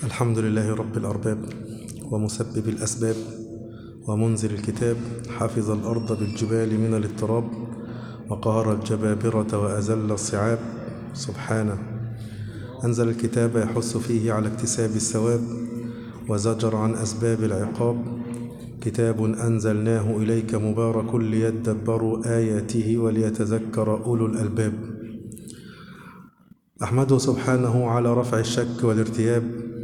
الحمد لله رب الأرباب ومسبب الأسباب ومنزل الكتاب حفظ الأرض بالجبال من الاضطراب وقهر الجبابرة وأزل الصعاب سبحانه أنزل الكتاب يحث فيه على اكتساب الثواب وزجر عن أسباب العقاب كتاب أنزلناه إليك مبارك ليدبروا آياته وليتذكر أولو الألباب أحمده سبحانه على رفع الشك والارتياب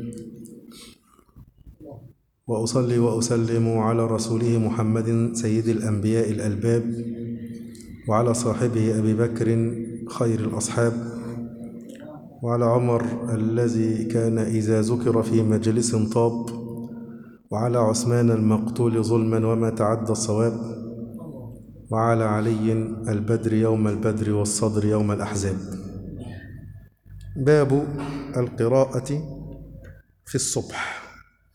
وأصلي وأسلم على رسوله محمد سيد الأنبياء الألباب وعلى صاحبه أبي بكر خير الأصحاب وعلى عمر الذي كان إذا ذكر في مجلس طاب وعلى عثمان المقتول ظلما وما تعدى الصواب وعلى علي البدر يوم البدر والصدر يوم الأحزاب باب القراءة في الصبح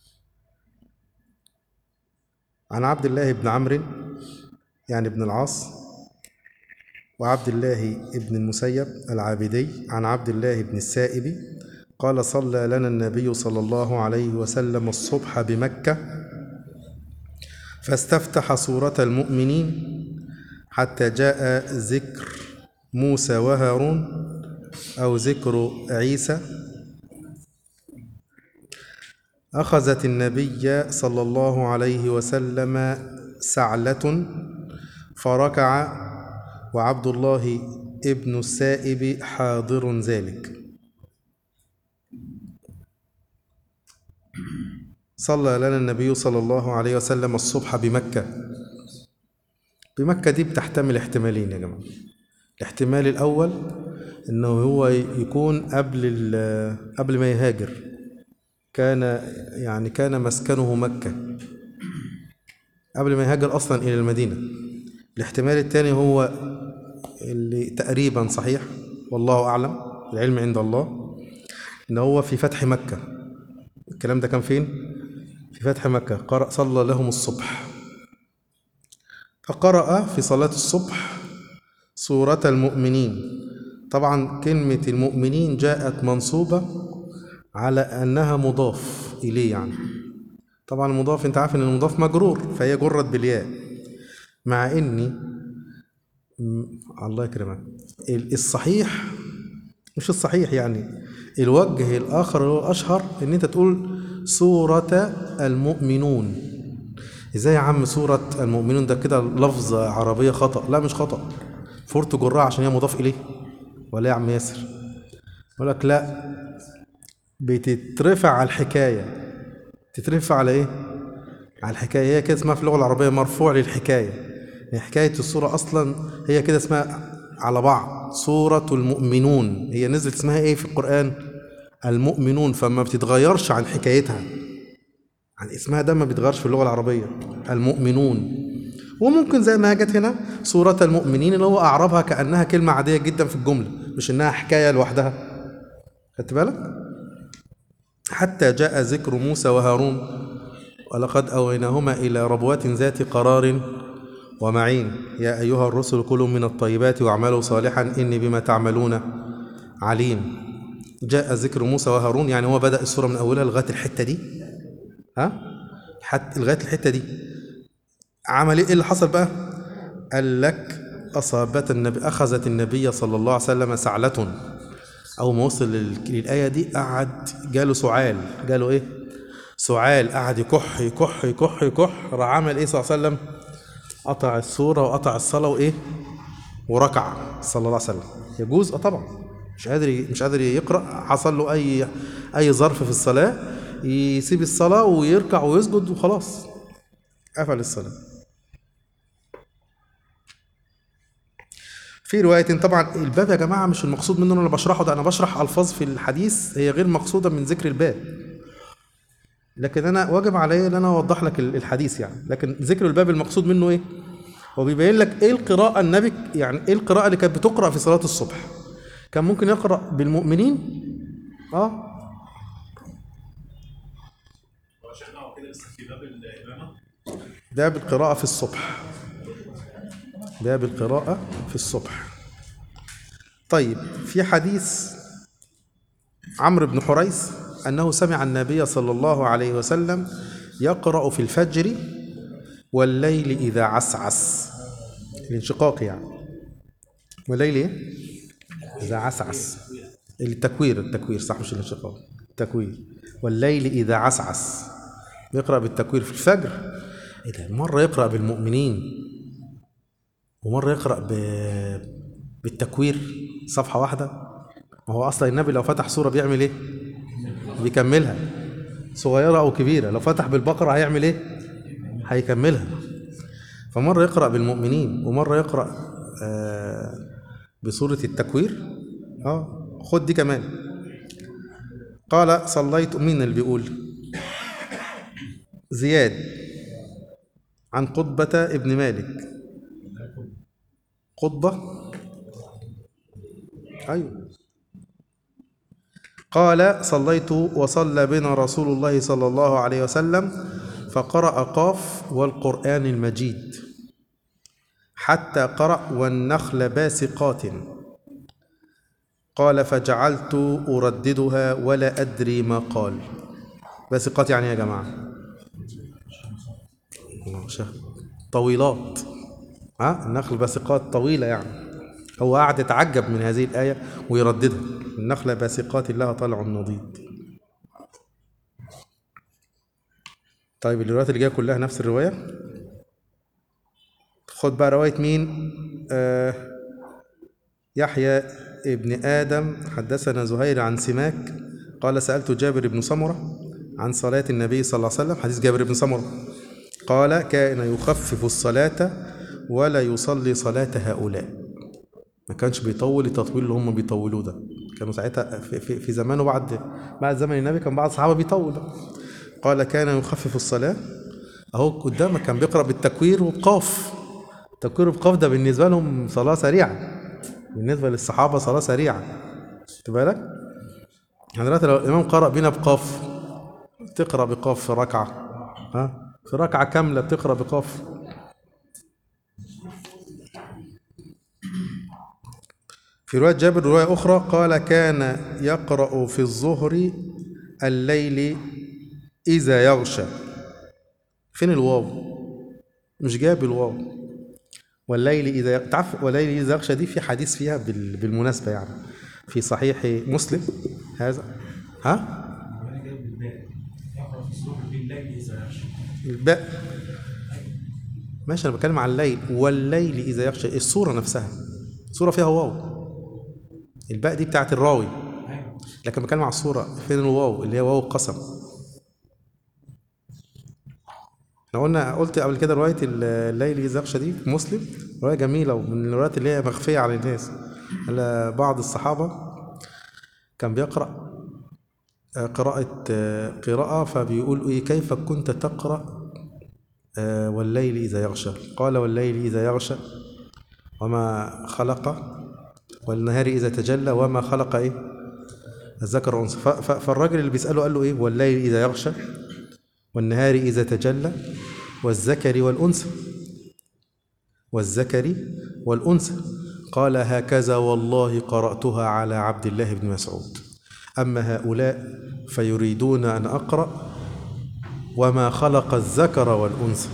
عن عبد الله بن عمرو يعني ابن العاص وعبد الله بن المسيب العابدي عن عبد الله بن السائب قال صلى لنا النبي صلى الله عليه وسلم الصبح بمكة فاستفتح سورة المؤمنين حتى جاء ذكر موسى وهارون أو ذكر عيسى أخذت النبي صلى الله عليه وسلم سعلة فركع وعبد الله ابن السائب حاضر ذلك صلى لنا النبي صلى الله عليه وسلم الصبح بمكة بمكة دي بتحتمل احتمالين يا جماعة الاحتمال الأول إنه هو يكون قبل قبل ما يهاجر كان يعني كان مسكنه مكة قبل ما يهاجر أصلا إلى المدينة الاحتمال الثاني هو اللي تقريبا صحيح والله أعلم العلم عند الله إن هو في فتح مكة الكلام ده كان فين؟ في فتح مكة قرأ صلى لهم الصبح فقرأ في صلاة الصبح سورة المؤمنين طبعا كلمة المؤمنين جاءت منصوبة على أنها مضاف إليه يعني طبعا المضاف أنت عارف أن المضاف مجرور فهي جرت بالياء مع إني الله يكرمك الصحيح مش الصحيح يعني الوجه الآخر اللي هو الأشهر إن أنت تقول سورة المؤمنون إزاي يا عم سورة المؤمنون ده كده لفظ عربية خطأ لا مش خطأ فورت جرها عشان هي مضاف إليه ولا يا عم ياسر يقول لك لا بتترفع على الحكاية تترفع على ايه على الحكاية هي كده اسمها في اللغة العربية مرفوع للحكاية يعني حكاية الصورة أصلا هي كده اسمها على بعض سورة المؤمنون هي نزلت اسمها ايه في القرآن المؤمنون فما بتتغيرش عن حكايتها عن اسمها ده ما بيتغيرش في اللغة العربية المؤمنون وممكن زي ما جت هنا سورة المؤمنين اللي هو أعربها كأنها كلمة عادية جدا في الجملة مش إنها حكاية لوحدها خدت بالك؟ حتى جاء ذكر موسى وهارون ولقد أويناهما إلى ربوات ذات قرار ومعين يا أيها الرسل كلوا من الطيبات واعملوا صالحا إني بما تعملون عليم جاء ذكر موسى وهارون يعني هو بدأ السورة من أولها لغاية الحتة دي ها حتى لغاية الحتة دي عمل ايه اللي حصل بقى قال لك أصابت النبي أخذت النبي صلى الله عليه وسلم سعلة أول ما وصل للآية دي قعد جاله سعال جاله إيه؟ سعال قعد يكح يكح يكح يكح راح عمل إيه صلى الله عليه وسلم؟ قطع السورة وقطع الصلاة وإيه؟ وركع صلى الله عليه وسلم يجوز؟ أه طبعا مش قادر مش قادر يقرأ حصل له أي أي ظرف في الصلاة يسيب الصلاة ويركع ويسجد وخلاص قفل الصلاة في رواية طبعا الباب يا جماعة مش المقصود منه أنا بشرحه ده أنا بشرح ألفاظ في الحديث هي غير مقصودة من ذكر الباب لكن أنا واجب عليا إن أنا أوضح لك الحديث يعني لكن ذكر الباب المقصود منه إيه؟ هو بيبين لك إيه القراءة النبي يعني إيه القراءة اللي كانت بتقرأ في صلاة الصبح كان ممكن يقرأ بالمؤمنين آه ده بالقراءة في الصبح ده بالقراءة في الصبح طيب في حديث عمرو بن حريث أنه سمع النبي صلى الله عليه وسلم يقرأ في الفجر والليل إذا عسعس الانشقاق يعني والليل إيه؟ إذا عسعس التكوير التكوير صح مش الانشقاق التكوير والليل إذا عسعس يقرأ بالتكوير في الفجر إيه ده مرة يقرأ بالمؤمنين ومرة يقرأ ب... بالتكوير صفحة واحدة ما هو أصلا النبي لو فتح سورة بيعمل إيه؟ بيكملها صغيرة أو كبيرة لو فتح بالبقرة هيعمل إيه؟ هيكملها فمرة يقرأ بالمؤمنين ومرة يقرأ آه بسورة التكوير اه خد دي كمان قال صليت مين اللي بيقول زياد عن قطبة ابن مالك قطبة أيوه قال صليت وصلى بنا رسول الله صلى الله عليه وسلم فقرأ قاف والقرآن المجيد حتى قرأ والنخل باسقات قال فجعلت أرددها ولا أدري ما قال باسقات يعني يا جماعة طويلات ها النخل باسقات طويلة يعني هو قاعد يتعجب من هذه الآية ويرددها النخل باسقات لها طلع نضيد طيب الروايات اللي جايه كلها نفس الروايه خد بقى روايه مين آه يحيى ابن ادم حدثنا زهير عن سماك قال سالت جابر بن سمره عن صلاه النبي صلى الله عليه وسلم حديث جابر بن سمره قال كان يخفف الصلاه ولا يصلي صلاه هؤلاء ما كانش بيطول التطويل اللي هم بيطولوه ده كانوا ساعتها في, في, في زمانه بعد بعد زمن النبي كان بعض الصحابه بيطول قال كان يخفف الصلاة أهو قدامك كان بيقرأ بالتكوير وبقاف التكوير وبقاف ده بالنسبة لهم صلاة سريعة بالنسبة للصحابة صلاة سريعة خدت بالك؟ يعني دلوقتي لو الإمام قرأ بينا بقاف تقرأ بقاف في ركعة ها في ركعة كاملة بتقرأ بقاف في رواية جابر رواية أخرى قال كان يقرأ في الظهر الليل إذا يغشى فين الواو مش جاب الواو والليل إذا تعرف والليل إذا يغشى دي في حديث فيها بال... بالمناسبة يعني في صحيح مسلم هذا ها الباء ماشي أنا بتكلم عن الليل والليل إذا يغشى الصورة نفسها الصورة فيها واو الباء دي بتاعت الراوي لكن بتكلم عن الصورة فين الواو اللي هي واو القسم احنا قلنا قلت قبل كده روايه الليل اذا يغشى دي في مسلم روايه جميله ومن الروايات اللي هي مخفيه عن الناس بعض الصحابه كان بيقرا قراءة قراءة فبيقول إيه كيف كنت تقرأ والليل إذا يغشى قال والليل إذا يغشى وما خلق والنهار إذا تجلى وما خلق إيه الذكر والأنثى فالراجل اللي بيسأله قال له إيه والليل إذا يغشى والنهار إذا تجلى والذكر والأنثى والذكر والأنثى قال هكذا والله قرأتها على عبد الله بن مسعود أما هؤلاء فيريدون أن أقرأ وما خلق الذكر والأنثى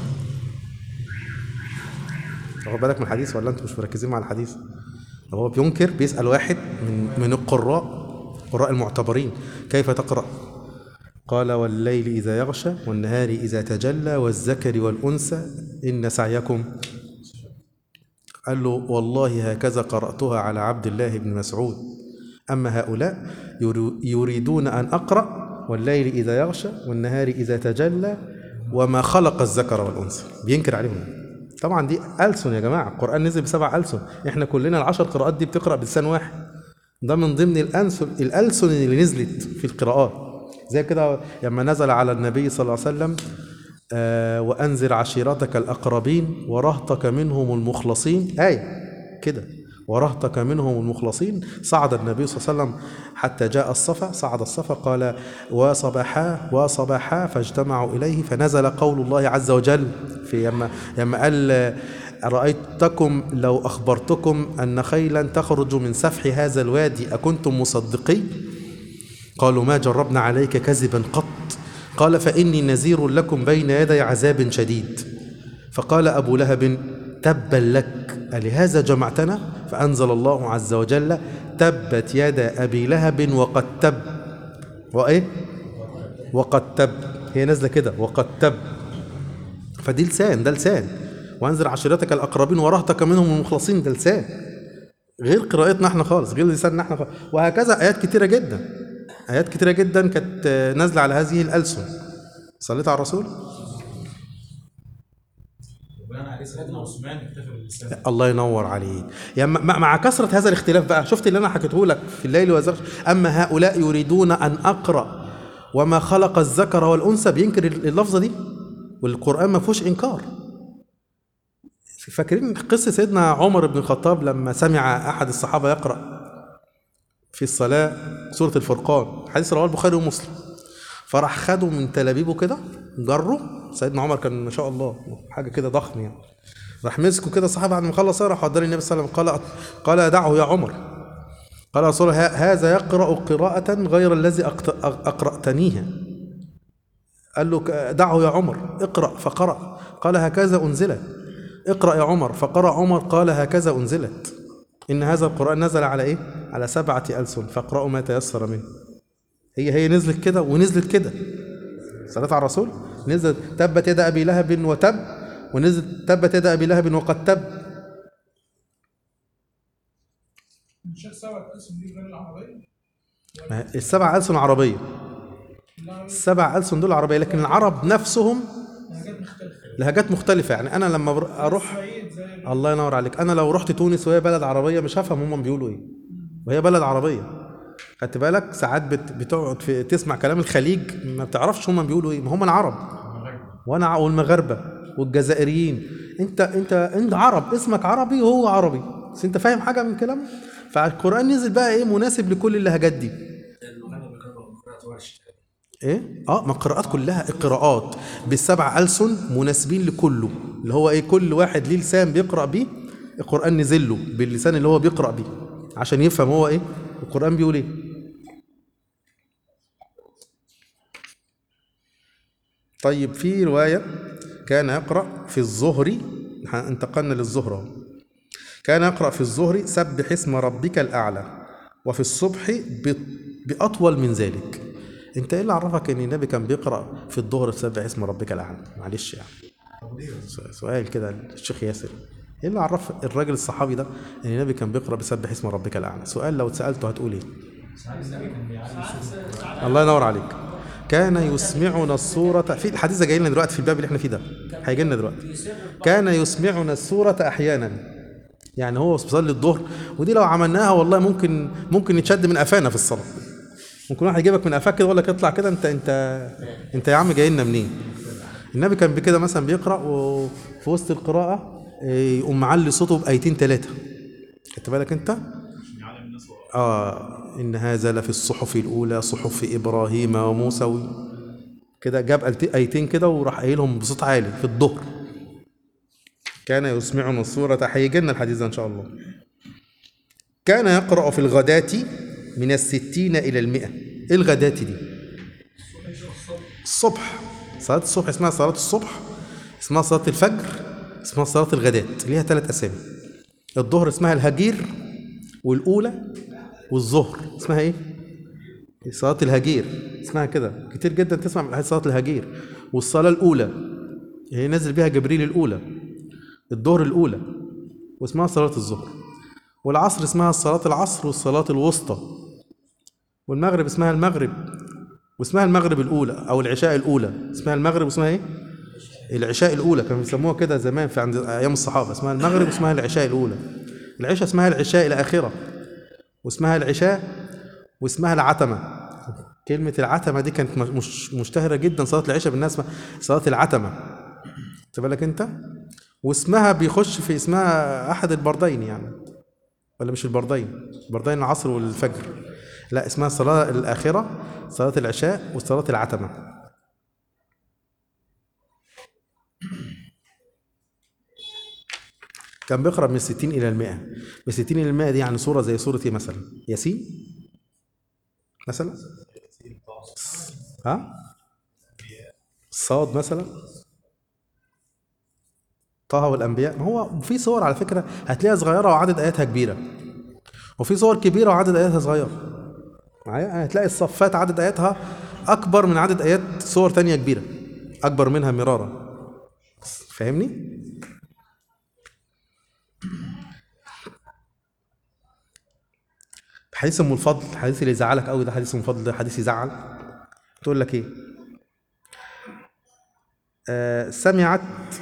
واخد بالك من الحديث ولا انتوا مش مركزين مع الحديث هو بينكر بيسأل واحد من من القراء القراء المعتبرين كيف تقرأ قال والليل إذا يغشى والنهار إذا تجلى والذكر والأنثى إن سعيكم قال له والله هكذا قرأتها على عبد الله بن مسعود أما هؤلاء يريدون أن أقرأ والليل إذا يغشى والنهار إذا تجلى وما خلق الذكر والأنثى بينكر عليهم طبعا دي ألسن يا جماعة القرآن نزل بسبع ألسن احنا كلنا العشر قراءات دي بتقرأ بلسان واحد ده من ضمن الألسن الألسن اللي نزلت في القراءات زي كده لما نزل على النبي صلى الله عليه وسلم آه وأنذر عشيرتك الأقربين ورهطك منهم المخلصين آية كده ورهطك منهم المخلصين صعد النبي صلى الله عليه وسلم حتى جاء الصفا صعد الصفا قال وصباحا وصباحا فاجتمعوا إليه فنزل قول الله عز وجل في يما, يما قال رأيتكم لو أخبرتكم أن خيلا تخرج من سفح هذا الوادي أكنتم مصدقين قالوا ما جربنا عليك كذبا قط قال فإني نذير لكم بين يدي عذاب شديد فقال أبو لهب تبا لك ألهذا جمعتنا فأنزل الله عز وجل تبت يد أبي لهب وقد تب وإيه وقد تب هي نازلة كده وقد تب فدي لسان ده لسان وانذر عشيرتك الأقربين ورهتك منهم المخلصين ده لسان غير قراءتنا احنا خالص غير لساننا احنا خالص وهكذا آيات كتيرة جدا آيات كتيرة جدا كانت نازلة على هذه الألسن صليت على الرسول وبناء عليه سيدنا عثمان اكتفى باللسان الله ينور عليك يعني مع مع كثرة هذا الاختلاف بقى شفت اللي أنا حكيته لك في الليل وزغش أما هؤلاء يريدون أن أقرأ وما خلق الذكر والأنثى بينكر اللفظة دي والقرآن ما فيهوش إنكار فاكرين قصة سيدنا عمر بن الخطاب لما سمع أحد الصحابة يقرأ في الصلاة سورة الفرقان حديث رواه البخاري ومسلم فراح خده من تلابيبه كده جره سيدنا عمر كان ما شاء الله حاجة كده ضخم يعني راح مسكه كده الصحابة بعد ما خلص راح وداني النبي صلى الله عليه وسلم قال قال دعه يا عمر قال رسول الله هذا يقرأ قراءة غير الذي أقت- أقرأتنيها قال له ك- دعه يا عمر اقرأ فقرأ قال هكذا أنزلت اقرأ يا عمر فقرأ عمر قال هكذا أنزلت إن هذا القرآن نزل على إيه؟ على سبعة ألسن فاقرأوا ما تيسر منه هي هي نزلت كده ونزلت كده صلاة على الرسول نزلت تبت يد أبي لهب وتب ونزلت تبت يد أبي لهب وقد تب مش سبعة ألسن دي غير العربية ما هي السبع ألسن عربية السبع ألسن دول عربية لكن العرب نفسهم حاجات مختلفة لهجات مختلفة يعني أنا لما بر- أروح سعيد زي الله ينور عليك أنا لو رحت تونس وهي بلد عربية مش هفهم هم بيقولوا إيه وهي بلد عربية خدت بالك ساعات بت... بتقعد في... تسمع كلام الخليج ما بتعرفش هم بيقولوا إيه ما هم العرب وأنا ع- والمغاربة والجزائريين أنت أنت أنت عرب اسمك عربي وهو عربي بس أنت فاهم حاجة من كلامه فالقرآن نزل بقى إيه مناسب لكل اللهجات دي اللغة بيقرأوا قراءة ورش ايه اه ما القراءات كلها القراءات بالسبع ألسن مناسبين لكله اللي هو ايه كل واحد ليه لسان بيقرأ بيه القرآن نزل له باللسان اللي هو بيقرأ بيه عشان يفهم هو ايه القرآن بيقول ايه طيب في رواية كان يقرأ في الظهر ها، انتقلنا للظهر اهو. كان يقرأ في الظهر سبح اسم ربك الأعلى وفي الصبح ب- بأطول من ذلك انت ايه اللي عرفك ان النبي كان بيقرأ في الظهر سبح اسم ربك الأعلى معلش يعني س- سؤال كده الشيخ ياسر ايه اللي عرف الراجل الصحابي ده ان النبي كان بيقرأ بسبح اسم ربك الأعلى سؤال لو اتسألته هتقول ايه الله ينور عليك كان يسمعنا السورة في الحديث ده جاي لنا دلوقتي في الباب اللي احنا فيه ده هيجي لنا دلوقتي كان يسمعنا السورة أحيانا يعني هو بيصلي الظهر ودي لو عملناها والله ممكن ممكن نتشد من قفانا في الصلاة ممكن واحد يجيبك من قفاك كده يقول لك اطلع كده انت انت انت يا عم جاي لنا منين النبي كان بكده مثلا بيقرأ وفي وسط القراءة إيه، يقوم معلي صوته بآيتين ثلاثة خدت بالك انت؟ آه إن هذا لفي الصحف الأولى صحف إبراهيم وموسى و- كده جاب آيت- آيتين كده وراح قايلهم بصوت عالي في الظهر كان يسمعنا السورة هيجي لنا الحديث ده إن شاء الله كان يقرأ في الغداة من الستين إلى المئة إيه الغداة دي؟ الصبح صلاة الصبح اسمها صلاة الصبح اسمها صلاة الفجر اسمها صلاة الغداة ليها ثلاث أسامي الظهر اسمها الهجير والأولى والظهر اسمها إيه؟ صلاة الهجير اسمها كده كتير جدا تسمع من الحديث صلاة الهجير والصلاة الأولى هي نزل بها جبريل الأولى الظهر الأولى واسمها صلاة الظهر والعصر اسمها صلاة العصر والصلاة الوسطى والمغرب اسمها المغرب واسمها المغرب الأولى أو العشاء الأولى اسمها المغرب واسمها إيه؟ العشاء الأولى كانوا بيسموها كده زمان في عند أيام الصحابة اسمها المغرب واسمها العشاء الأولى العشاء اسمها العشاء الآخرة واسمها العشاء واسمها العتمة كلمة العتمة دي كانت مش مشتهرة جدا صلاة العشاء بالناس اسمها صلاة العتمة خدت بالك أنت؟ واسمها بيخش في اسمها أحد البردين يعني ولا مش البردين البردين العصر والفجر لا اسمها الصلاة الآخرة صلاة العشاء وصلاة العتمة كان بيقرأ من 60 إلى المئة من 60 إلى المئة دي يعني سورة زي سورة إيه مثلا ياسين مثلا ها صاد مثلا طه والانبياء ما هو في صور على فكره هتلاقيها صغيره وعدد اياتها كبيره وفي صور كبيره وعدد اياتها صغير معايا يعني هتلاقي الصفات عدد اياتها اكبر من عدد ايات صور تانية كبيره اكبر منها مرارا فاهمني حديث ام الفضل الحديث اللي يزعلك قوي ده حديث ام الفضل ده حديث يزعل تقول لك ايه آه سمعت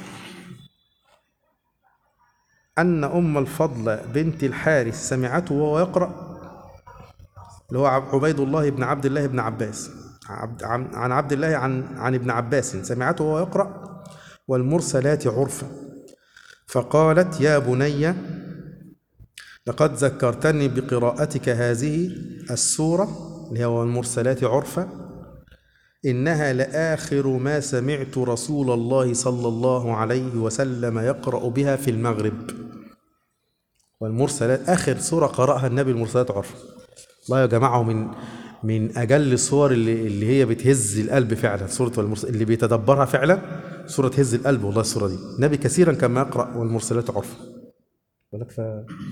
أن أم الفضل بنت الحارث سمعته وهو يقرأ اللي هو عب- عبيد الله بن عبد الله بن عباس عبد عن عن عبد الله عن عن ابن عباس سمعته وهو يقرأ والمرسلات عرفا فقالت يا بني لقد ذكرتني بقراءتك هذه السورة اللي هو المرسلات عرفا إنها لآخر ما سمعت رسول الله صلى الله عليه وسلم يقرأ بها في المغرب والمرسلات آخر سورة قرأها النبي المرسلات عرفا الله يا جماعة من من أجل الصور اللي, اللي هي بتهز القلب فعلا سورة والمرسل اللي بيتدبرها فعلا سورة تهز القلب والله السورة دي النبي كثيرا كان ما يقرأ والمرسلات عرفا بالك ف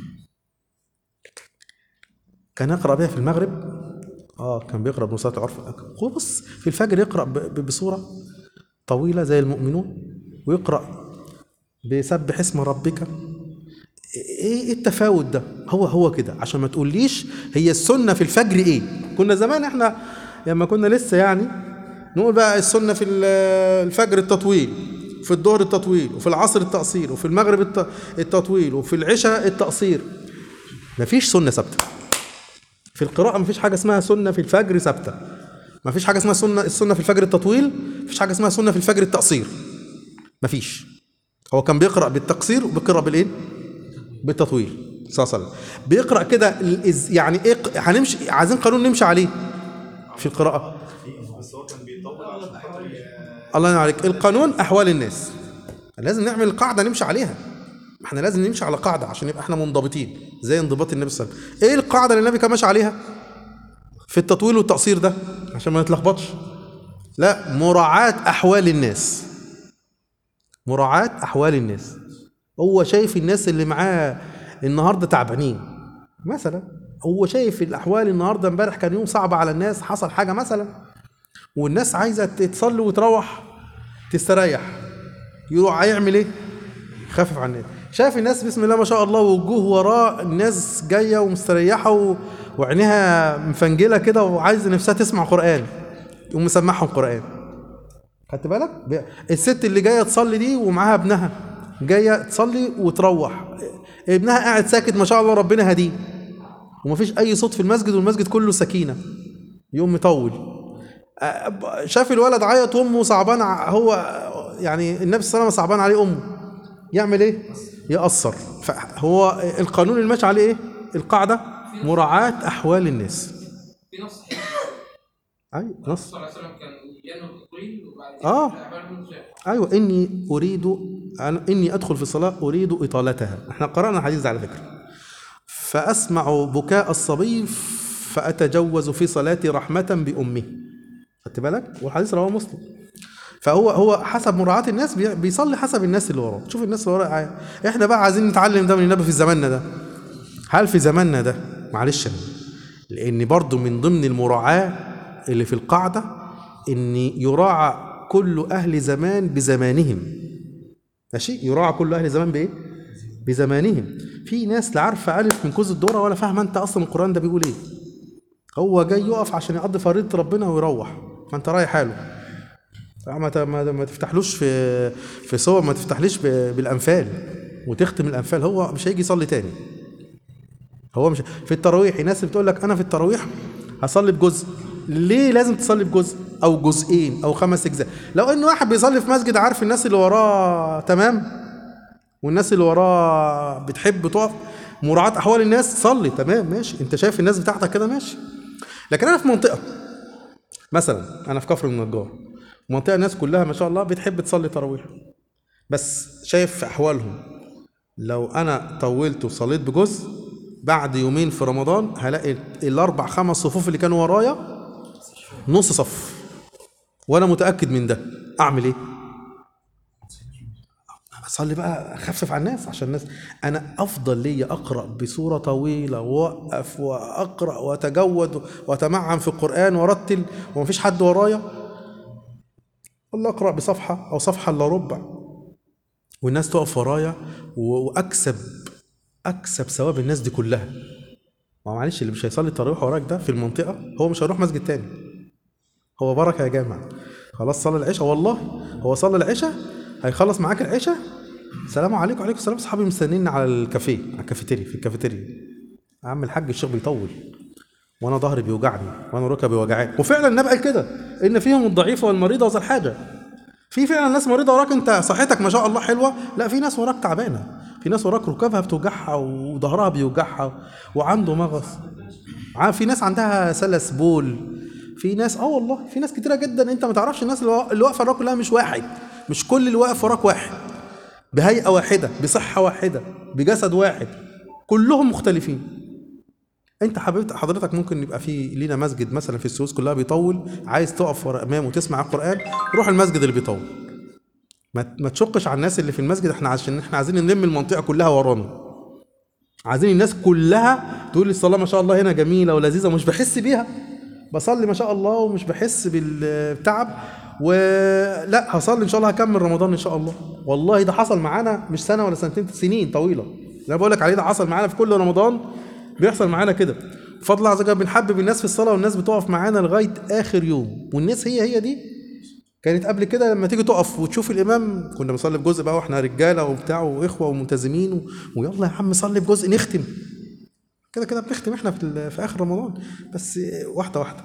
كان يقرأ بها في المغرب اه كان بيقرأ بمرسلات عرفا هو بص في الفجر يقرأ ب- ب- بصورة طويلة زي المؤمنون ويقرأ بسبح اسم ربك ايه إيه التفاوت ده هو هو كده عشان ما تقوليش هي السنه في الفجر ايه كنا زمان احنا لما كنا لسه يعني نقول بقى السنه في ال- الفجر التطويل في الظهر التطويل وفي العصر التقصير وفي المغرب الت- التطويل وفي العشاء التقصير مفيش سنه ثابته في القراءه مفيش حاجه اسمها سنه في الفجر ثابته مفيش حاجه اسمها سنه السنه في الفجر التطويل مفيش حاجه اسمها سنه في الفجر التقصير مفيش هو كان بيقرا بالتقصير وبيقرا بالايه بالتطويل صلى الله عليه وسلم بيقرا كده الإز- يعني ايه ق- هنمشي عايزين قانون نمشي عليه في القراءه الله ينور عليك القانون احوال الناس لازم نعمل القاعده نمشي عليها احنا لازم نمشي على قاعده عشان يبقى احنا منضبطين زي انضباط النبي صلى الله عليه وسلم ايه القاعده اللي النبي كان ماشي عليها في التطويل والتقصير ده عشان ما نتلخبطش لا مراعاه احوال الناس مراعاه احوال الناس هو شايف الناس اللي معاه النهارده تعبانين مثلا هو شايف الاحوال النهارده امبارح كان يوم صعب على الناس حصل حاجه مثلا والناس عايزه تصلي وتروح تستريح يروح هيعمل ايه؟ خفف عن الناس شايف الناس بسم الله ما شاء الله ووجوه وراه الناس جايه ومستريحه و... وعينيها مفنجله كده وعايزه نفسها تسمع قران يقوم مسمعهم قران خدت بالك ب- الست اللي جايه تصلي دي ومعاها ابنها جايه تصلي وتروح ابنها قاعد ساكت ما شاء الله ربنا هديه ومفيش اي صوت في المسجد والمسجد كله سكينه يقوم مطول أ- شاف الولد عيط وامه صعبان ع- هو يعني النبي صلى الله عليه وسلم صعبان عليه امه يعمل ايه يأثر فهو القانون اللي ماشي عليه ايه القاعده مراعاه احوال الناس في نص حديث ايوه نص صلى الله عليه وسلم كان ينوي التطويل وبعد آه. الأعمال من شاء. ايوه اني اريد أنا اني ادخل في الصلاه اريد اطالتها احنا قرانا الحديث ده على فكره فاسمع بكاء الصبي فاتجوز في صلاتي رحمه بامه خدت بالك والحديث رواه مسلم فهو هو حسب مراعاه الناس بي- بيصلي حسب الناس اللي وراه شوف الناس اللي وراه عاي- احنا بقى عايزين نتعلم ده من النبي في زماننا ده هل في زماننا ده معلش أنا لان برضو من ضمن المراعاه اللي في القاعده ان يراعى كل اهل زمان بزمانهم ماشي يراعى كل اهل زمان بايه بزمانهم في ناس لا عارفه الف من كوز الدوره ولا فاهمه انت اصلا القران ده بيقول ايه هو جاي يقف عشان يقضي فريضه ربنا ويروح فانت رايح حاله ما ت- ما ما تفتحلوش في في صور ما تفتحليش ب- بالانفال وتختم الانفال هو مش هيجي يصلي تاني هو مش في التراويح الناس اللي بتقول لك انا في التراويح هصلي بجزء ليه لازم تصلي بجزء او جزئين او خمس اجزاء لو ان واحد بيصلي في مسجد عارف الناس اللي وراه تمام والناس اللي وراه بتحب تقف مراعاة احوال الناس صلي تمام ماشي انت شايف الناس بتاعتك كده ماشي لكن انا في منطقه مثلا انا في كفر النجار منطقه الناس كلها ما شاء الله بتحب تصلي تراويح بس شايف في احوالهم لو انا طولت وصليت بجزء بعد يومين في رمضان هلاقي الاربع خمس صفوف اللي كانوا ورايا نص صف وانا متاكد من ده اعمل ايه اصلي بقى اخفف على الناس عشان الناس انا افضل لي اقرا بصوره طويله واوقف واقرا واتجود واتمعن في القران وارتل ومفيش حد ورايا ولا اقرا بصفحه او صفحه الا ربع والناس تقف ورايا و- واكسب اكسب ثواب الناس دي كلها ما هو معلش اللي مش هيصلي التراويح وراك ده في المنطقه هو مش هيروح مسجد تاني هو بركه يا جامع خلاص صلى العشاء والله هو صلى العشاء هيخلص معاك العشاء السلام عليكم وعليكم السلام اصحابي مستنيني على الكافيه على الكافيتيريا في الكافيتيريا يا عم الحاج الشيخ بيطول وانا ظهري بيوجعني وانا ركبي وجعاني وفعلا النبي قال كده ان فيهم الضعيف والمريض وذا الحاجه في فعلا ناس مريضه وراك انت صحتك ما شاء الله حلوه لا في ناس وراك تعبانه في ناس وراك ركبها بتوجعها وظهرها بيوجعها وعنده مغص ع- في ناس عندها سلس بول في ناس اه والله في ناس كتيره جدا انت ما تعرفش الناس اللي وا- اللي واقفه وراك كلها مش واحد مش كل اللي واقف وراك واحد بهيئه واحده بصحه واحده بجسد واحد كلهم مختلفين انت حبيبت حضرتك ممكن يبقى في لينا مسجد مثلا في السويس كلها بيطول عايز تقف ورا امام وتسمع القران روح المسجد اللي بيطول ما ما تشقش على الناس اللي في المسجد احنا عشان احنا عايزين نلم المنطقه كلها ورانا عايزين الناس كلها تقول لي الصلاه ما شاء الله هنا جميله ولذيذه ومش بحس بيها بصلي ما شاء الله ومش بحس بالتعب ولا هصلي ان شاء الله هكمل رمضان ان شاء الله والله ده حصل معانا مش سنه ولا سنتين سنين طويله اللي انا بقول لك عليه ده حصل معانا في كل رمضان بيحصل معانا كده بفضل الله عز وجل بنحبب الناس في الصلاه والناس بتقف معانا لغايه اخر يوم والناس هي هي دي كانت قبل كده لما تيجي تقف وتشوف الامام كنا بنصلي بجزء بقى واحنا رجاله وبتاع واخوه وملتزمين و... ويلا يا عم صلي بجزء نختم كده كده بنختم احنا في, ال- في اخر رمضان بس واحده واحده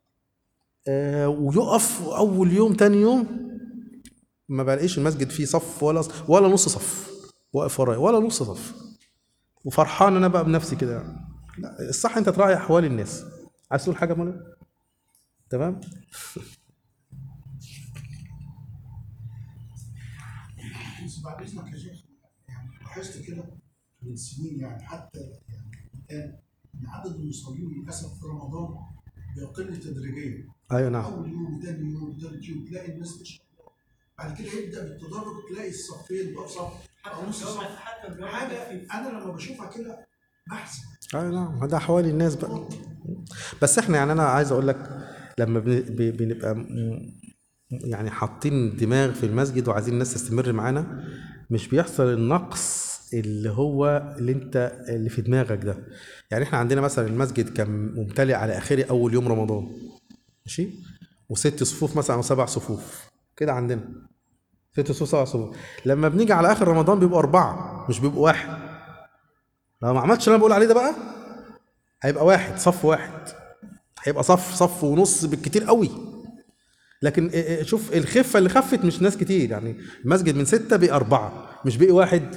آه ويقف اول يوم تاني يوم ما بلاقيش المسجد فيه صف ولا ولا نص صف واقف ورايا ولا نص صف وفرحان انا بقى بنفسي كده يعني. لا الصح انت تراعي احوال الناس عايز تقول حاجه يا مولانا تمام بس بعد اذنك يا شيخ يعني لاحظت كده من سنين يعني حتى يعني الان ان عدد المصلين للاسف في رمضان بيقل تدريجيا ايوه نعم اول يوم وثاني يوم وثالث يوم تلاقي الناس مش بعد كده يبدا بالتدرج تلاقي الصفين بقى صف او نص صف حاجه انا لما بشوفها كده بحزن اي نعم ده احوال الناس بقى بس احنا يعني انا عايز اقول لك لما بن- ب- بنبقى م- يعني حاطين دماغ في المسجد وعايزين الناس تستمر معانا مش بيحصل النقص اللي هو اللي انت اللي في دماغك ده يعني احنا عندنا مثلا المسجد كان ممتلئ على اخره اول يوم رمضان ماشي وست صفوف مثلا او سبع صفوف كده عندنا ست صفوف سبع صفوف لما بنيجي على اخر رمضان بيبقوا اربعه مش بيبقوا واحد لو ما عملتش اللي انا بقول عليه ده بقى هيبقى واحد صف واحد هيبقى صف صف ونص بالكتير قوي لكن إيه إيه شوف الخفه اللي خفت مش ناس كتير يعني المسجد من سته بقي اربعه مش بقي واحد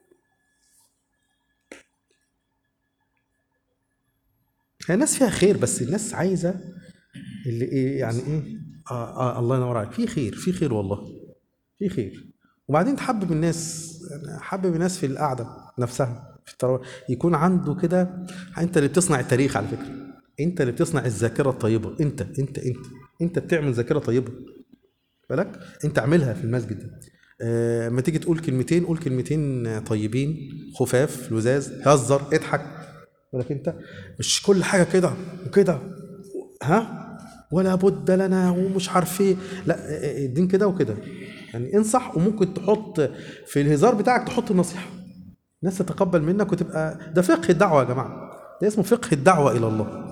هي الناس فيها خير بس الناس عايزه اللي ايه يعني ايه آه, اه الله ينور عليك في خير في خير والله في خير وبعدين تحبب الناس يعني حبب الناس في القعده نفسها في التراويح يكون عنده كده انت اللي بتصنع التاريخ على فكره انت اللي بتصنع الذاكره الطيبه انت انت انت انت بتعمل ذاكره طيبه بالك انت اعملها في المسجد ده آه، اما تيجي تقول كلمتين قول كلمتين طيبين خفاف لزاز هزر اضحك ولكن انت مش كل حاجه كده وكده ها ولا بد لنا ومش عارف ايه لا آه، الدين كده وكده يعني انصح وممكن تحط في الهزار بتاعك تحط النصيحه الناس تتقبل منك وتبقى ده فقه الدعوه يا جماعه ده اسمه فقه الدعوه الى الله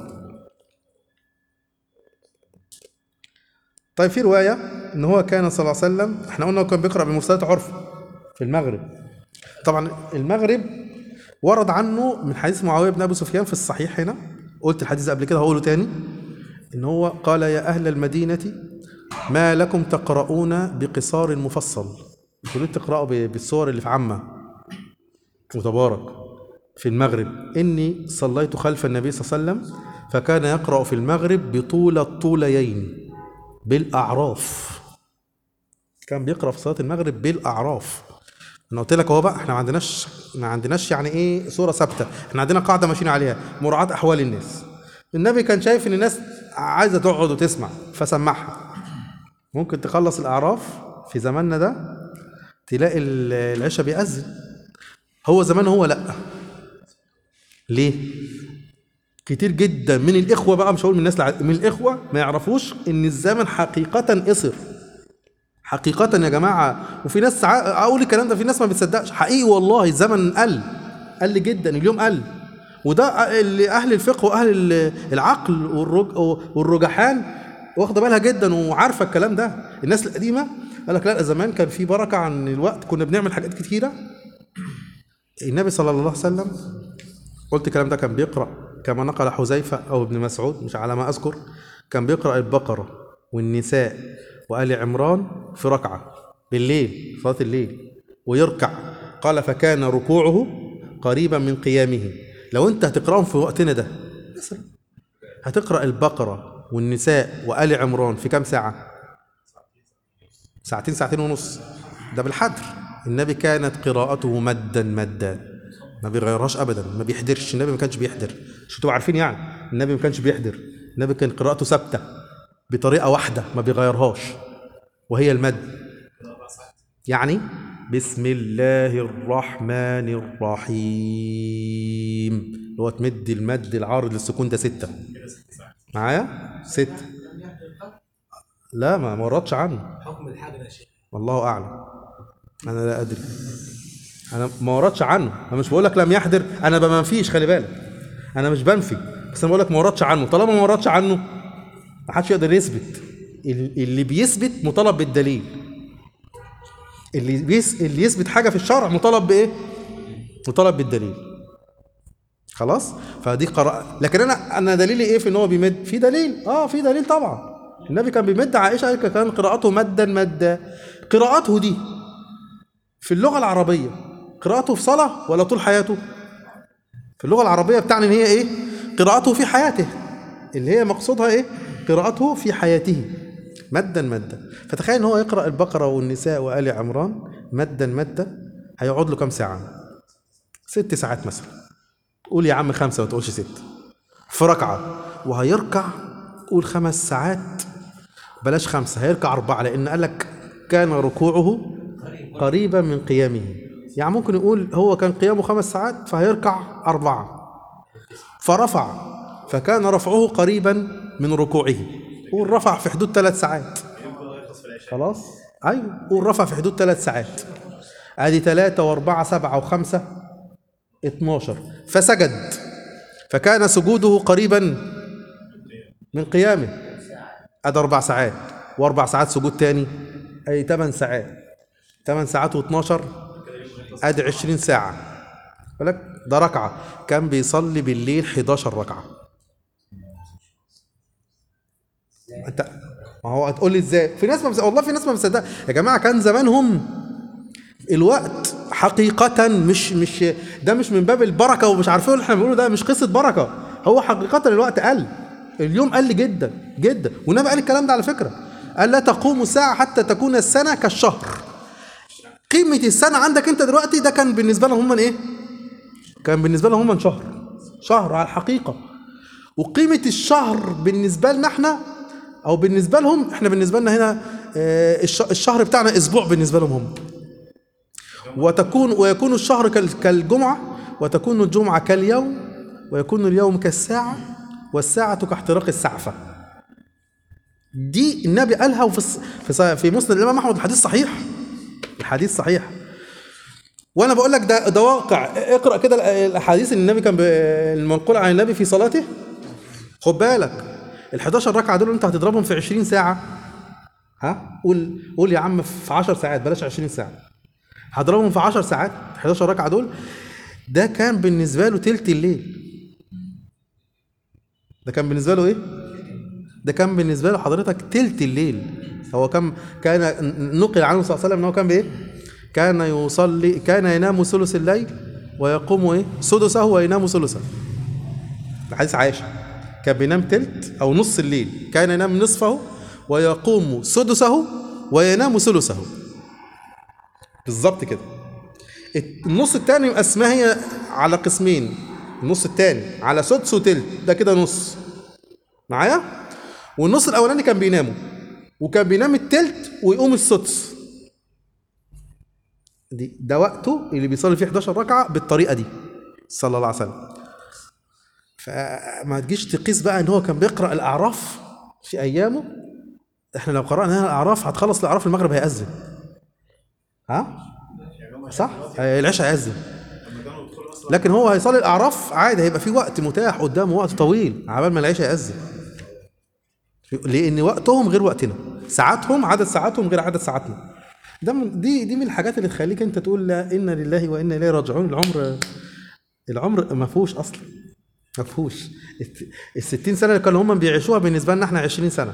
طيب في روايه ان هو كان صلى الله عليه وسلم احنا قلنا هو كان بيقرا بمرسلات عرف في المغرب طبعا المغرب ورد عنه من حديث معاويه بن ابي سفيان في الصحيح هنا قلت الحديث ده قبل كده هقوله تاني ان هو قال يا اهل المدينه ما لكم تقرؤون بقصار مفصل انتوا ليه بتقرأوا ب- بالصور اللي في عامة وتبارك في المغرب إني صليت خلف النبي صلى الله عليه وسلم فكان يقرأ في المغرب بطول الطوليين بالأعراف كان بيقرأ في صلاة المغرب بالأعراف انا قلت لك اهو بقى احنا ما عندناش ما عندناش يعني ايه صوره ثابته احنا عندنا قاعده ماشيين عليها مراعاه احوال الناس النبي كان شايف ان الناس عايزه تقعد وتسمع فسمعها ممكن تخلص الاعراف في زماننا ده تلاقي ال- العشاء بيأذن هو زمان هو لا ليه كتير جدا من الاخوه بقى مش هقول من الناس الع- من الاخوه ما يعرفوش ان الزمن حقيقه قصر حقيقة يا جماعة وفي ناس ساعات أقول الكلام ده في ناس ما بتصدقش حقيقي والله الزمن قل قل جدا اليوم قل وده اللي أهل الفقه وأهل ال- العقل والرج والرجحان واخدة بالها جدا وعارفة الكلام ده الناس القديمة قال لك لا زمان كان في بركة عن الوقت كنا بنعمل حاجات كتيرة النبي صلى الله عليه وسلم قلت الكلام ده كان بيقرأ كما نقل حذيفة أو ابن مسعود مش على ما أذكر كان بيقرأ البقرة والنساء وآل عمران في ركعة بالليل صلاة الليل ويركع قال فكان ركوعه قريبا من قيامه لو أنت هتقرأهم في وقتنا ده مثلا هتقرأ البقرة والنساء وآل عمران في كام ساعة؟ ساعتين ساعتين ونص ده بالحدر النبي كانت قراءته مدا مدا ما بيغيرهاش ابدا ما بيحضرش النبي ما كانش بيحضر مش انتوا عارفين يعني النبي ما كانش بيحضر النبي كان قراءته ثابته بطريقه واحده ما بيغيرهاش وهي المد يعني بسم الله الرحمن الرحيم اللي هو تمد المد العارض للسكون ده ستة معايا ستة لا ما مرتش عنه حكم الحاجه ده يا شيخ والله اعلم انا لا ادري انا ما وردش عنه انا مش بقول لك لم يحضر انا ما بنفيش خلي بالك انا مش بنفي بس انا بقول لك ما وردش عنه طالما ما وردش عنه ما حدش يقدر يثبت ال- اللي بيثبت مطالب بالدليل اللي بيس اللي يثبت حاجه في الشرع مطالب بايه مطالب بالدليل خلاص فدي قراءة لكن انا انا دليلي ايه في ان هو بيمد في دليل اه في دليل طبعا النبي كان بيمد عائشه قالت كان قراءته مدا مدا قراءته دي في اللغه العربيه قراءته في صلاه ولا طول حياته في اللغه العربيه بتعني ان هي ايه قراءته في حياته اللي هي مقصودها ايه قراءته في حياته مدا مدا فتخيل ان هو يقرا البقره والنساء وال عمران مدا مدا هيقعد له كام ساعه ست ساعات مثلا قول يا عم خمسة ما تقولش ست في ركعة وهيركع قول خمس ساعات بلاش خمسة هيركع أربعة لأن قال لك كان ركوعه قريبا من قيامه يعني ممكن يقول هو كان قيامه خمس ساعات فهيركع أربعة فرفع فكان رفعه قريبا من ركوعه قول رفع في حدود ثلاث ساعات خلاص أيوه قول رفع في حدود ثلاث ساعات ادي ثلاثة وأربعة سبعة وخمسة 12 فسجد فكان سجوده قريبا من قيامه ادي اربع ساعات واربع ساعات سجود تاني اي 8 ساعات 8 ساعات و12 ادي 20 ساعه بالك ده ركعه كان بيصلي بالليل 11 ركعه انت ما هو هتقول لي ازاي في ناس ما بس... والله في ناس ما مصدقه يا جماعه كان زمانهم الوقت حقيقة مش مش ده مش من باب البركة ومش عارفين اللي احنا بنقوله ده مش قصة بركة هو حقيقة الوقت قل اليوم قل جدا جدا والنبي قال الكلام ده على فكرة قال لا تقوم الساعة حتى تكون السنة كالشهر قيمة السنة عندك انت دلوقتي ده كان بالنسبة لهم هم ايه؟ كان بالنسبة لهم هم شهر شهر على الحقيقة وقيمة الشهر بالنسبة لنا احنا او بالنسبة لهم احنا بالنسبة لنا هنا آه، الش- الشهر بتاعنا اسبوع بالنسبة لهم هم وتكون ويكون الشهر كال- كالجمعة وتكون الجمعة كاليوم ويكون اليوم كالساعة والساعة كاحتراق السعفة دي النبي قالها وفي الص- في ص- في مسند الإمام أحمد الحديث صحيح الحديث صحيح وانا بقول لك ده ده واقع اقرا كده الأ- الاحاديث اللي النبي كان ب- المنقوله عن النبي في صلاته خد بالك ال 11 ركعه دول انت هتضربهم في 20 ساعه ها قول قول يا عم في 10 ساعات بلاش 20 ساعه هضربهم في 10 ساعات 11 ركعه دول ده كان بالنسبه له تلت الليل ده كان بالنسبه له ايه ده كان بالنسبه له حضرتك تلت الليل هو كان كان نقل عنه صلى الله عليه وسلم ان هو كان بايه كان يصلي كان ينام ثلث الليل ويقوم ايه سدسه وينام ثلثه ده حديث عائشه كان بينام تلت او نص الليل كان ينام نصفه ويقوم سدسه وينام ثلثه بالظبط كده النص التاني مقسمها هي على قسمين النص التاني على سدس وتلت ده كده نص معايا والنص الاولاني كان بيناموا وكان بينام التلت ويقوم السدس دي ده وقته اللي بيصلي فيه 11 ركعه بالطريقه دي صلى الله عليه وسلم فما تجيش تقيس بقى ان هو كان بيقرا الاعراف في ايامه احنا لو قرانا الاعراف هتخلص الاعراف المغرب هيأذن ها صح العشاء هيأذن لكن هو هيصلي الاعراف عادي هيبقى في وقت متاح قدامه وقت طويل عبال ما العشاء يأذن لان وقتهم غير وقتنا ساعاتهم عدد ساعاتهم غير عدد ساعاتنا ده من دي دي من الحاجات اللي تخليك انت تقول لا انا لله وانا اليه راجعون العمر العمر ما فيهوش اصلا ما فيهوش ال 60 سنه اللي كانوا هم بيعيشوها بالنسبه لنا احنا 20 سنه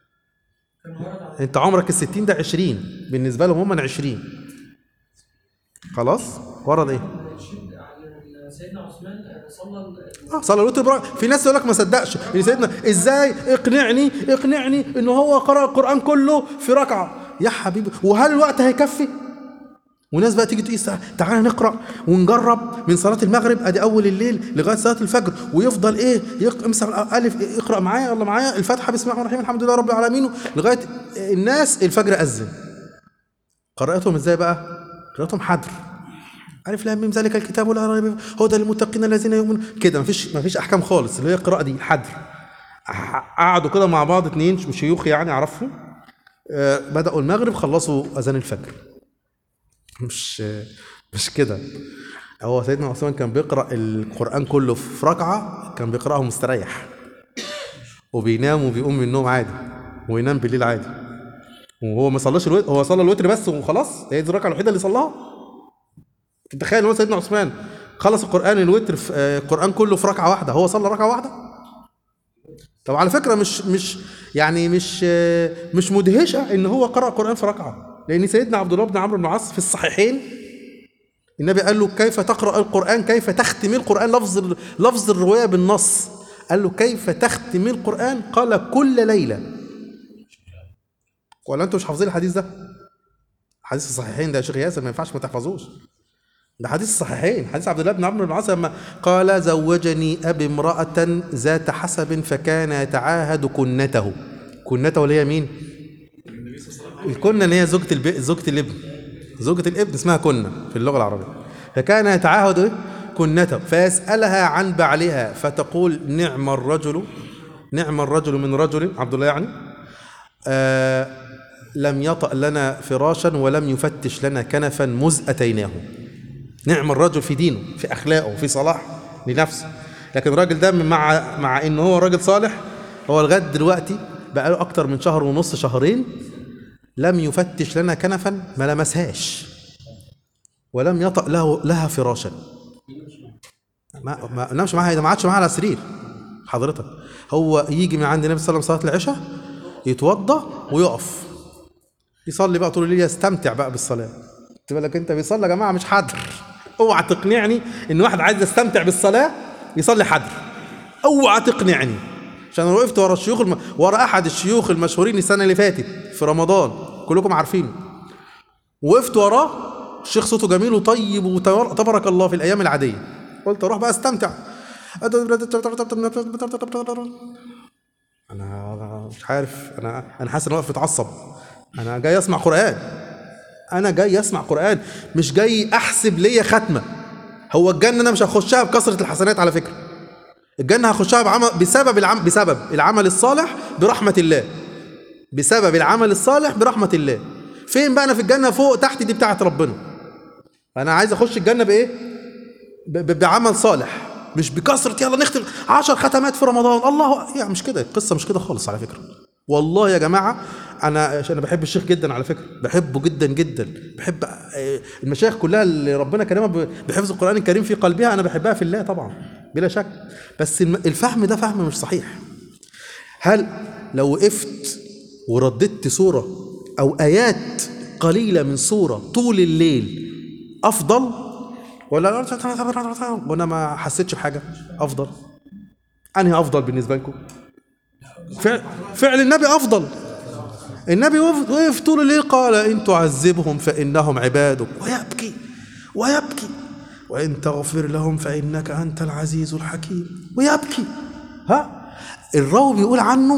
انت عمرك ال 60 ده 20 بالنسبه لهم هم 20 خلاص ورد ايه سيدنا عثمان صلى ال- اه صلى الوتر برا في ناس يقول لك ما صدقش ان سيدنا ازاي اقنعني اقنعني ان هو قرأ القرآن كله في ركعة يا حبيبي وهل الوقت هيكفي؟ وناس بقى تيجي تقيس تعالى نقرا ونجرب من صلاه المغرب ادي اول الليل لغايه صلاه الفجر ويفضل ايه يق... امسح الف اقرا معايا يلا معايا الفاتحه بسم الله الرحمن الرحيم الحمد لله رب العالمين لغايه الناس الفجر اذن قراءتهم ازاي بقى؟ قراءتهم حدر عارف لا من ذلك الكتاب ولا ريب فيه، هدى للمتقين الذين يؤمنون كده مفيش مفيش احكام خالص اللي هي القراءه دي الحدر ع- قعدوا كده مع بعض اتنين شيوخ يعني اعرفهم آه، بداوا المغرب خلصوا اذان الفجر مش مش كده هو سيدنا عثمان كان بيقرا القران كله في ركعه كان بيقراه مستريح وبينام وبيقوم من النوم عادي وينام بالليل عادي وهو ما صلاش الوتر هو صلى الوتر بس وخلاص هي دي الركعه الوحيده اللي صلاها تتخيل هو سيدنا عثمان خلص القران الوتر في آه، القران كله في ركعه واحده هو صلى ركعه واحده طب على فكره مش مش يعني مش آه، مش مدهشه ان هو قرأ القران في ركعه لان سيدنا عبد الله بن عمرو بن العاص في الصحيحين النبي قال له كيف تقرأ القرآن كيف تختم القرآن لفظ لفظ الرواية بالنص قال له كيف تختم القرآن قال كل ليلة ولا انتوا مش حافظين الحديث ده حديث الصحيحين ده يا شيخ ياسر ما ينفعش ما تحفظوش ده حديث الصحيحين حديث عبد الله بن عمرو بن العاص لما قال زوجني ابي امراه ذات حسب فكان يتعاهد كنته كنته اللي هي مين الكنه اللي هي زوجة الب... زوجة الابن زوجة الابن اسمها كنة في اللغة العربية فكان يتعاهد إيه؟ كنته فيسألها عن بعلها فتقول نعم الرجل نعم الرجل من رجل عبد الله يعني آه لم يطأ لنا فراشا ولم يفتش لنا كنفا مذ أتيناه نعم الرجل في دينه في أخلاقه في صلاح لنفسه لكن الراجل ده مع مع إن هو راجل صالح هو لغاية دلوقتي بقى له أكتر من شهر ونص شهرين لم يفتش لنا كنفا ما لمسهاش ولم يطأ له لها فراشا ما ما نامش معاها ده ما عادش معاها على سرير حضرتك هو يجي من عند النبي صلى الله عليه وسلم صلاه العشاء يتوضا ويقف يصلي بقى طول الليل يستمتع بقى بالصلاه خد بالك انت بيصلي يا جماعه مش حدر اوعى تقنعني ان واحد عايز يستمتع بالصلاه يصلي حدر اوعى تقنعني عشان انا وقفت ورا الشيوخ الم... ورا احد الشيوخ المشهورين السنه اللي فاتت في رمضان كلكم عارفينه وقفت وراه الشيخ صوته جميل وطيب وتبارك الله في الايام العاديه قلت اروح بقى استمتع انا أنا مش عارف انا انا حاسس ان انا واقف متعصب انا جاي اسمع قران انا جاي اسمع قران مش جاي احسب ليا ختمه هو الجنه انا مش هخشها بكثره الحسنات على فكره الجنه هخشها بعمل بسبب العم بسبب العمل الصالح برحمه الله بسبب العمل الصالح برحمه الله فين بقى انا في الجنه فوق تحت دي بتاعه ربنا انا عايز اخش الجنه بايه ب- ب- بعمل صالح مش بكثره يلا نختم عشر ختمات في رمضان الله يعني مش كده القصه مش كده خالص على فكره والله يا جماعه انا انا بحب الشيخ جدا على فكره بحبه جدا جدا بحب آه، المشايخ كلها اللي ربنا كرمها ب- بحفظ القران الكريم في قلبها انا بحبها في الله طبعا بلا شك بس الم- الفهم ده فهم مش صحيح هل لو وقفت ورددت سورة أو آيات قليلة من سورة طول الليل أفضل ولا وأنا ما حسيتش بحاجة أفضل أنهي أفضل بالنسبة لكم فعل, فعل النبي أفضل النبي وقف وقف طول الليل قال إن تعذبهم فإنهم عبادك ويبكي ويبكي وإن تغفر لهم فإنك أنت العزيز الحكيم ويبكي ها الراوي بيقول عنه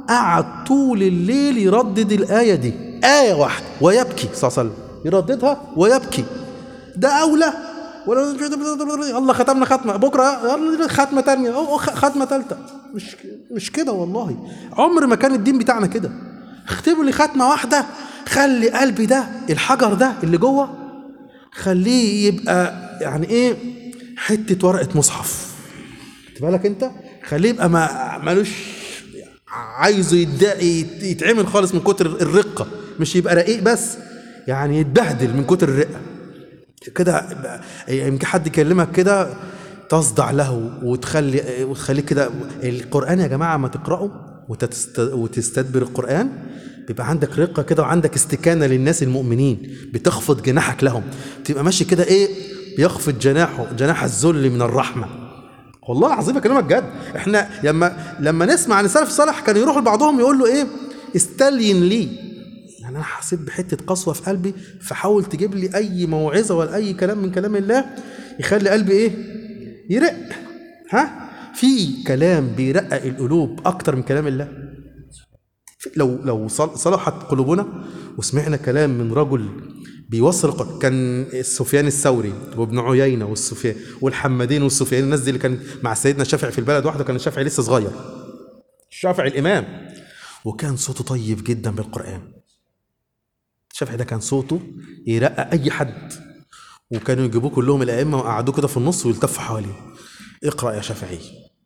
قعد طول الليل يردد الآية دي آية واحدة ويبكي صلى الله عليه وسلم يرددها ويبكي ده أولى ولا الله ختمنا ختمة بكرة يلا ختمة تانية أو أو ختمة تالتة مش مش كده والله عمر ما كان الدين بتاعنا كده اختبوا لي ختمة واحدة خلي قلبي ده الحجر ده اللي جوه خليه يبقى يعني ايه حتة ورقة مصحف خدت بالك انت خليه يبقى ما مالوش عايزه يتدا- يت- يتعمل خالص من كتر الرقة مش يبقى رقيق بس يعني يتبهدل من كتر الرقة كده بقى- يمكن حد يكلمك كده تصدع له وتخلي وتخليك كده القرآن يا جماعة ما تقرأه وتست وتستدبر القرآن بيبقى عندك رقة كده وعندك استكانة للناس المؤمنين بتخفض جناحك لهم تبقى ماشي كده ايه بيخفض جناحه جناح الذل من الرحمة والله العظيم بكلمك جد احنا لما لما نسمع عن السلف الصالح كانوا يروحوا لبعضهم يقول له ايه استلين لي يعني انا حسيت بحته قسوه في قلبي فحاول تجيب لي اي موعظه ولا اي كلام من كلام الله يخلي قلبي ايه يرق ها في كلام بيرقق القلوب اكتر من كلام الله في- لو لو صل- صلحت قلوبنا وسمعنا كلام من رجل بيوصل القرآن كان سفيان الثوري وابن عيينة والسفيان والحمادين والسفيان الناس دي اللي كانت مع سيدنا الشافعي في البلد واحدة كان الشافعي لسه صغير الشافعي الإمام وكان صوته طيب جدا بالقرآن الشافعي ده كان صوته يرقق أي حد وكانوا يجيبوه كلهم الأئمة وقعدوه كده في النص ويلتفوا حواليه اقرأ يا شافعي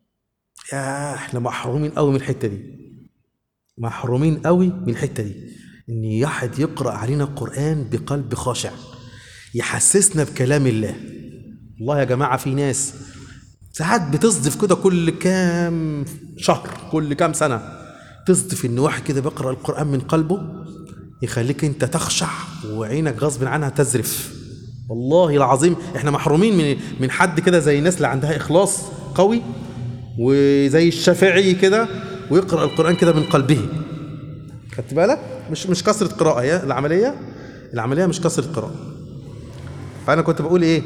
يا احنا محرومين قوي من الحتة دي محرومين قوي من الحته دي ان يحد يقرا علينا القران بقلب خاشع يحسسنا بكلام الله والله يا جماعه في ناس ساعات بتصدف كده كل كام شهر كل كام سنه تصدف ان واحد كده بيقرا القران من قلبه يخليك انت تخشع وعينك غصب عنها تزرف والله العظيم احنا محرومين من من حد كده زي الناس اللي عندها اخلاص قوي وزي الشافعي كده ويقرا القران كده من قلبه خدت بالك مش مش كثره قراءه هي العمليه العمليه مش كثره قراءه فانا كنت بقول ايه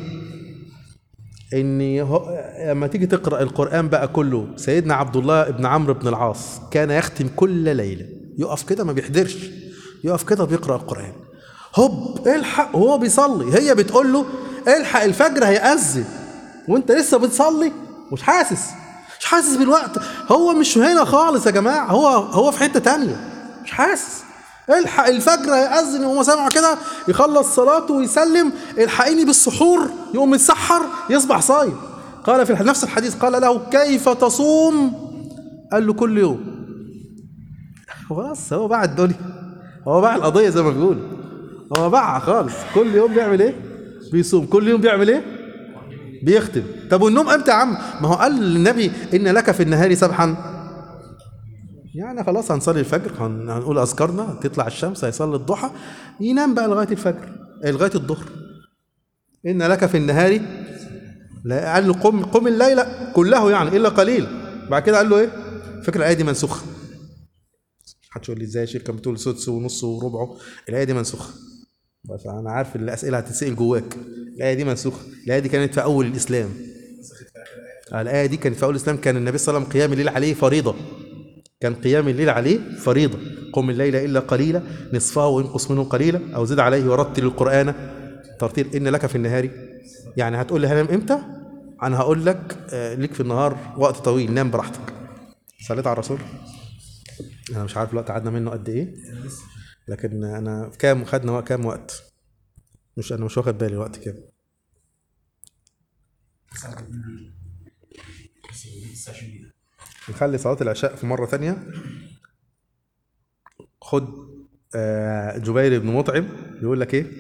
ان هو- لما تيجي تقرا القران بقى كله سيدنا عبد الله بن عمرو بن العاص كان يختم كل ليله يقف كده ما بيحضرش يقف كده بيقرا القران هوب الحق وهو بيصلي هي بتقول له الحق الفجر هيأذن وانت لسه بتصلي مش حاسس مش حاسس بالوقت هو مش هنا خالص يا جماعه هو هو في حته تانية مش حاسس الحق الفجر هيأذن وهو سامع كده يخلص صلاته ويسلم الحقيني بالسحور يقوم يتسحر يصبح صايم قال في الح- نفس الحديث قال له كيف تصوم قال له كل يوم خلاص هو باع الدنيا هو باع القضيه زي ما بيقولوا هو باعها خالص كل يوم بيعمل ايه بيصوم كل يوم بيعمل ايه بيختم طب والنوم امتى يا عم ما هو قال للنبي ان لك في النهار سبحا يعني خلاص هنصلي الفجر هن- هنقول اذكارنا تطلع الشمس هيصلي الضحى ينام بقى لغايه الفجر آه، لغايه الظهر ان لك في النهار لا قال له قم قم الليل كله يعني الا قليل بعد كده قال له ايه فكرة الايه دي منسوخه محدش يقول لي ازاي شركه بتقول سدس ونص وربعه الايه دي منسوخه بس انا عارف الاسئله هتتسال جواك الايه دي منسوخه الايه دي كانت في اول الاسلام آه، الايه دي كانت في اول الاسلام كان النبي صلى الله عليه وسلم قيام الليل عليه فريضه كان قيام الليل عليه فريضه قم الليل الا قليلا نصفه وانقص منه قليلا او زد عليه ورتل القران ترتيل ان لك في النهار يعني هتقول لي هنام امتى انا هقول لك آه، ليك في النهار وقت طويل نام براحتك صليت على الرسول انا مش عارف الوقت قعدنا منه قد ايه لكن انا في كام خدنا وقت كام وقت مش انا مش واخد بالي الوقت كام 29 دقيقة نخلي صلاة العشاء في مرة ثانية خد آه، جبير بن مطعم يقول لك ايه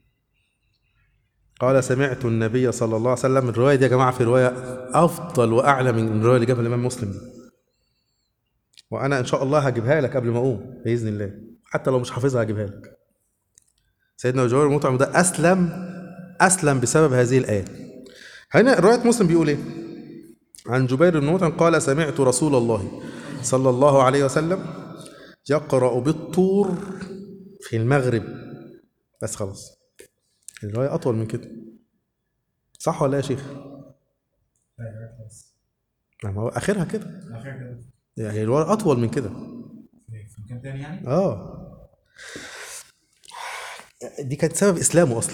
قال سمعت النبي صلى الله عليه وسلم الرواية دي يا جماعة في رواية أفضل وأعلى من الرواية اللي جابها الإمام مسلم دي وأنا إن شاء الله هجيبها لك قبل ما أقوم بإذن الله حتى لو مش حافظها هجيبها لك سيدنا جبير بن مطعم ده أسلم أسلم بسبب هذه الآية هنا رواية مسلم بيقول إيه عن جبير بن مطعم قال سمعت رسول الله صلى الله عليه وسلم يقرأ بالطور في المغرب بس خلاص الرواية أطول من كده صح ولا إيه يا شيخ؟ ما هو آخرها كده يعني الرواية أطول من كده مكان تاني يعني اه دي كانت سبب اسلامه اصلا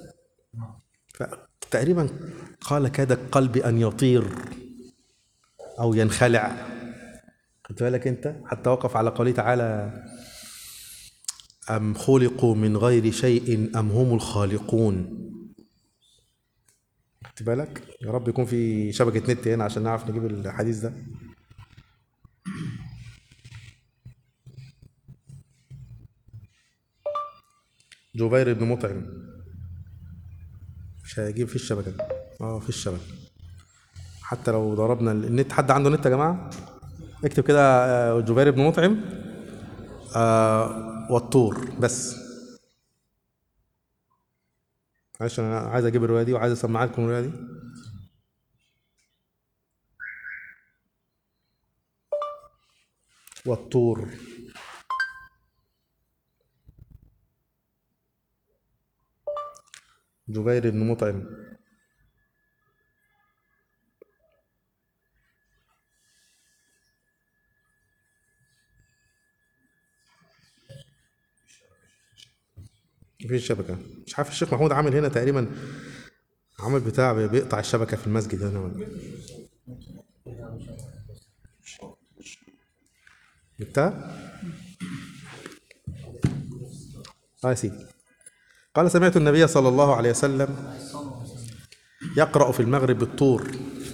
فتقريبا قال كاد قلبي ان يطير او ينخلع خدت بالك انت حتى وقف على قوله تعالى ام خلقوا من غير شيء ام هم الخالقون خدت بالك يا رب يكون في شبكه نت هنا عشان نعرف نجيب الحديث ده جبير بن مطعم مش هيجيب في الشبكة اه في الشبكة حتى لو ضربنا النت حد عنده نت يا جماعة اكتب كده آه، جبير بن مطعم آه والطور بس معلش انا عايز اجيب الرواية دي وعايز اسمع لكم الرواية دي والطور جبير بن مطعم في الشبكة مش عارف الشيخ محمود عامل هنا تقريبا عامل بتاع بيقطع الشبكة في المسجد هنا ولا جبتها؟ اه يا سيدي قال سمعت النبي صلى الله عليه وسلم يقرأ في المغرب بالطور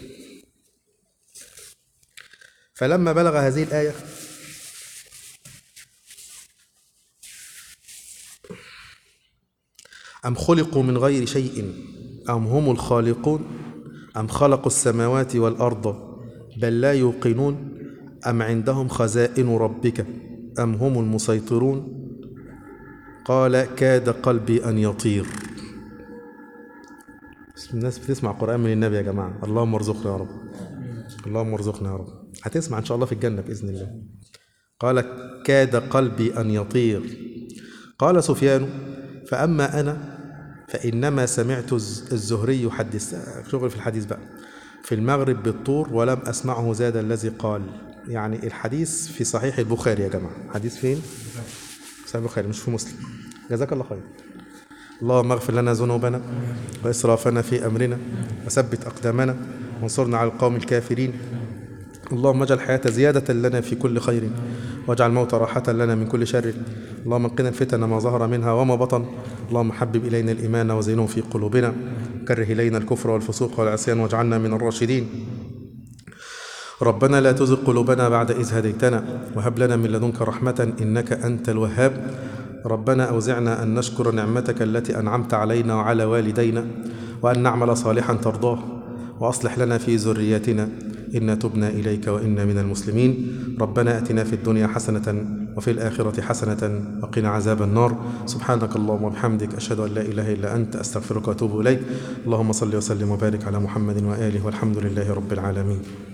فلما بلغ هذه الآية أم خلقوا من غير شيء أم هم الخالقون أم خلقوا السماوات والأرض بل لا يوقنون أم عندهم خزائن ربك أم هم المسيطرون قال كاد قلبي أن يطير بس الناس بتسمع قرآن من النبي يا جماعة اللهم ارزقنا يا رب اللهم ارزقنا يا رب هتسمع إن شاء الله في الجنة بإذن الله قال كاد قلبي أن يطير قال سفيان فأما أنا فإنما سمعت الز- الزهري يحدث شغل في الحديث بقى في المغرب بالطور ولم أسمعه زاد الذي قال يعني الحديث في صحيح البخاري يا جماعة حديث فين؟ صحيح البخاري مش في مسلم جزاك الله خير اللهم اغفر لنا ذنوبنا وإسرافنا في أمرنا وثبت أقدامنا وانصرنا على القوم الكافرين اللهم اجعل الحياة زيادة لنا في كل خير واجعل الموت راحة لنا من كل شر اللهم قنا الفتن ما ظهر منها وما بطن اللهم حبب إلينا الإيمان وزينه في قلوبنا كره إلينا الكفر والفسوق والعصيان واجعلنا من الراشدين ربنا لا تزغ قلوبنا بعد إذ هديتنا وهب لنا من لدنك رحمة إنك أنت الوهاب ربنا أوزعنا أن نشكر نعمتك التي أنعمت علينا وعلى والدينا وأن نعمل صالحا ترضاه وأصلح لنا في ذريتنا إنا تبنا إليك وإنا من المسلمين ربنا أتنا في الدنيا حسنة وفي الآخرة حسنة وقنا عذاب النار سبحانك اللهم وبحمدك أشهد أن لا إله إلا أنت أستغفرك وأتوب إليك اللهم صل وسلم وبارك على محمد وآله والحمد لله رب العالمين